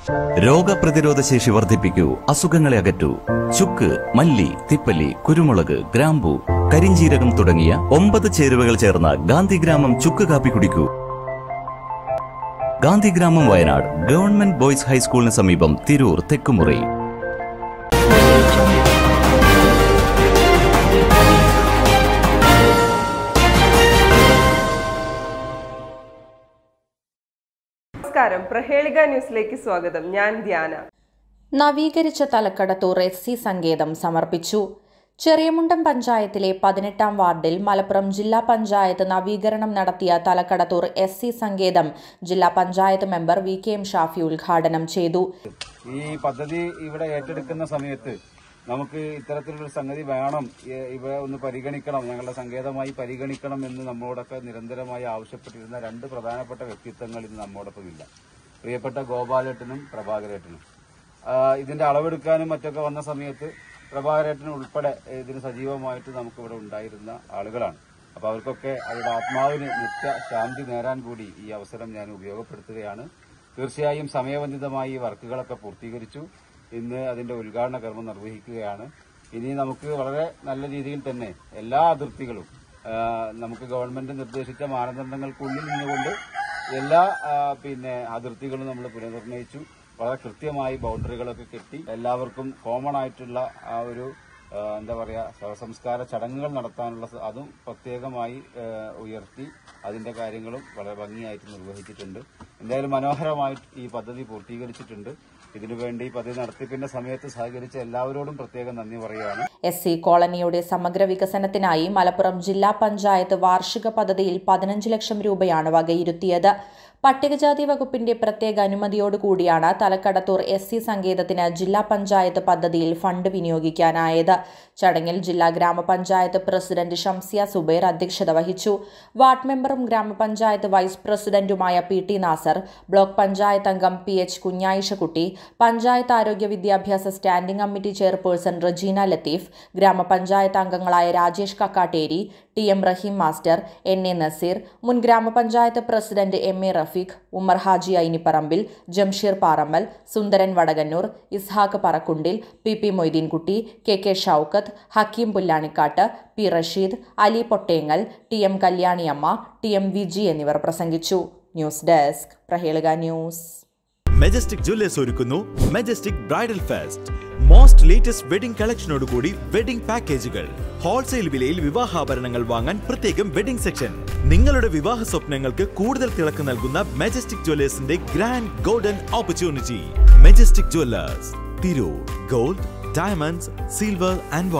രോഗപ്രതിരോധ ശേഷി വർദ്ധിപ്പിക്കൂ അസുഖങ്ങളെ അകറ്റൂ ചുക്ക് മല്ലി തിപ്പല്ലി കുരുമുളക് ഗ്രാമ്പു കരിഞ്ചീരകം തുടങ്ങിയ ഒമ്പത് ചേരുവകൾ ചേർന്ന ഗാന്ധിഗ്രാമം ചുക്ക് കാപ്പി കുടിക്കൂ ഗാന്ധിഗ്രാമം വയനാട് ഗവൺമെന്റ് ബോയ്സ് ഹൈസ്കൂളിന് സമീപം തിരൂർ തെക്കുമുറി നമസ്കാരം പ്രഹേളിക ന്യൂസിലേക്ക് സ്വാഗതം ഞാൻ ധ്യാന നവീകരിച്ച തലക്കടത്തൂർ എസ് സി സങ്കേതം സമർപ്പിച്ചു ചെറിയമുണ്ടം പഞ്ചായത്തിലെ പതിനെട്ടാം വാർഡിൽ മലപ്പുറം ജില്ലാ പഞ്ചായത്ത് നവീകരണം നടത്തിയ തലക്കടത്തൂർ എസ് സി സങ്കേതം ജില്ലാ panchayat member V K M Shafi ഉദ്ഘാടനം ചെയ്തു ഈ പദ്ധതി ഇവിടെ ഏറ്റെടുക്കുന്ന സമയത്ത് നമുക്ക് ഇത്തരത്തിലൊരു സംഗതി വേണം ഇ- ഇവ ഒന്ന് പരിഗണിക്കണം ഞങ്ങളുടെ സങ്കേതമായി പരിഗണിക്കണം എന്ന് നമ്മളോടൊക്കെ നിരന്തരമായി ആവശ്യപ്പെട്ടിരുന്ന രണ്ട് പ്രധാനപ്പെട്ട വ്യക്തിത്വങ്ങൾ ഇന്ന് നമ്മോടൊപ്പം ഇല്ല പ്രിയപ്പെട്ട ഗോപാലേട്ടനും പ്രഭാകരേട്ടനും ആ, ഇതിന്റെ അളവെടുക്കാനും മറ്റൊക്കെ വന്ന സമയത്ത് പ്രഭാകരേട്ടനും ഉൾപ്പെടെ ഇതിന് സജീവമായിട്ട് നമുക്കിവിടെ ഉണ്ടായിരുന്ന ആളുകളാണ് അപ്പൊ അവർക്കൊക്കെ അവരുടെ ആത്മാവിന് നിത്യ ശാന്തി നേരാൻ കൂടി ഈ അവസരം ഞാൻ ഉപയോഗപ്പെടുത്തുകയാണ് തീർച്ചയായും സമയബന്ധിതമായി ഈ വർക്കുകളൊക്കെ പൂർത്തീകരിച്ചു ഇന്ന് അതിന്റെ ഉദ്ഘാടന കർമ്മം നിർവഹിക്കുകയാണ് ഇനി നമുക്ക് വളരെ നല്ല രീതിയിൽ തന്നെ എല്ലാ അതിർത്തികളും ആ, നമുക്ക് ഗവൺമെന്റ് നിർദ്ദേശിച്ച മാനദണ്ഡങ്ങൾക്കുള്ളിൽ നിന്നുകൊണ്ട് എല്ലാ ആ, പിന്നെ അതിർത്തികളും നമ്മൾ പുനർനിർണയിച്ചു വളരെ കൃത്യമായി ബൗണ്ടറികളൊക്കെ കെട്ടി എല്ലാവർക്കും കോമൺ ആയിട്ടുള്ള ആ ഒരു ആ, എന്താ പറയാ ശവസംസ്കാര ചടങ്ങുകൾ നടത്താനുള്ള സ- അതും പ്രത്യേകമായി ആ, ഉയർത്തി അതിന്റെ കാര്യങ്ങളും വളരെ ഭംഗിയായിട്ട് നിർവഹിച്ചിട്ടുണ്ട് എന്തായാലും മനോഹരമായിട്ട് ഈ പദ്ധതി പൂർത്തീകരിച്ചിട്ടുണ്ട് ഇതിനുവേണ്ടി പദ്ധതി നടത്തിപ്പിന്റെ സമയത്ത് സഹകരിച്ച എല്ലാവരോടും പ്രത്യേകം നന്ദി പറയുകയാണ് എസ് സി കോളനിയുടെ സമഗ്ര വികസനത്തിനായി മലപ്പുറം ജില്ലാ പഞ്ചായത്ത് വാർഷിക പദ്ധതിയിൽ പതിനഞ്ച് ലക്ഷം രൂപയാണ് വകയിരുത്തിയത് പട്ടികജാതി വകുപ്പിന്റെ പ്രത്യേക അനുമതിയോടുകൂടിയാണ് തലക്കടത്തൂർ എസ് സി സങ്കേതത്തിന് ജില്ലാ പഞ്ചായത്ത് പദ്ധതിയിൽ ഫണ്ട് വിനിയോഗിക്കാനായത് ചടങ്ങിൽ ജില്ലാ ഗ്രാമപഞ്ചായത്ത് പ്രസിഡന്റ് ഷംസിയ സുബൈർ അധ്യക്ഷത വഹിച്ചു വാർഡ് മെമ്പറും ഗ്രാമപഞ്ചായത്ത് വൈസ് പ്രസിഡന്റുമായ P T Nasar block panchayat അംഗം പി എച്ച് കുഞ്ഞായിഷക്കുട്ടി പഞ്ചായത്ത് ആരോഗ്യ വിദ്യാഭ്യാസ standing committee chairperson Rajeena Latheef gramapanchayat അംഗങ്ങളായ Rajesh Kakkatteri T M Rahim master N A Nasir മുൻ gramapanchayat president M A Rafeeq Ummer Haji Ainiparambil Jamsheer Parammal Sundaran Vadakannur Ishaq Parakkundil P P Moideenkutty K K Shoukath Hakeem Pullanikkad P Rasheed Ali Pottengal T M Kalyaniyamma T M Viji എന്നിവർ പ്രസംഗിച്ചു ന്യൂസ് ഡെസ്ക് പ്രഹേളിക ന്യൂസ് മെജസ്റ്റിക് ജ്വല്ലേഴ്സ് ഒരുക്കുന്നു Majestic bridal fest most latest wedding കളക്ഷനോടുകൂടി wedding പാക്കേജുകൾ wholesale വിലയിൽ വിവാഹാഭരണങ്ങൾ വാങ്ങാൻ പ്രത്യേകം വെഡിംഗ് സെക്ഷൻ നിങ്ങളുടെ വിവാഹ സ്വപ്നങ്ങൾക്ക് കൂടുതൽ തിളക്ക് നൽകുന്ന മെജസ്റ്റിക് ജ്വല്ലേഴ്സിന്റെ grand golden opportunity Majestic Jewellers Tirur gold diamonds silver and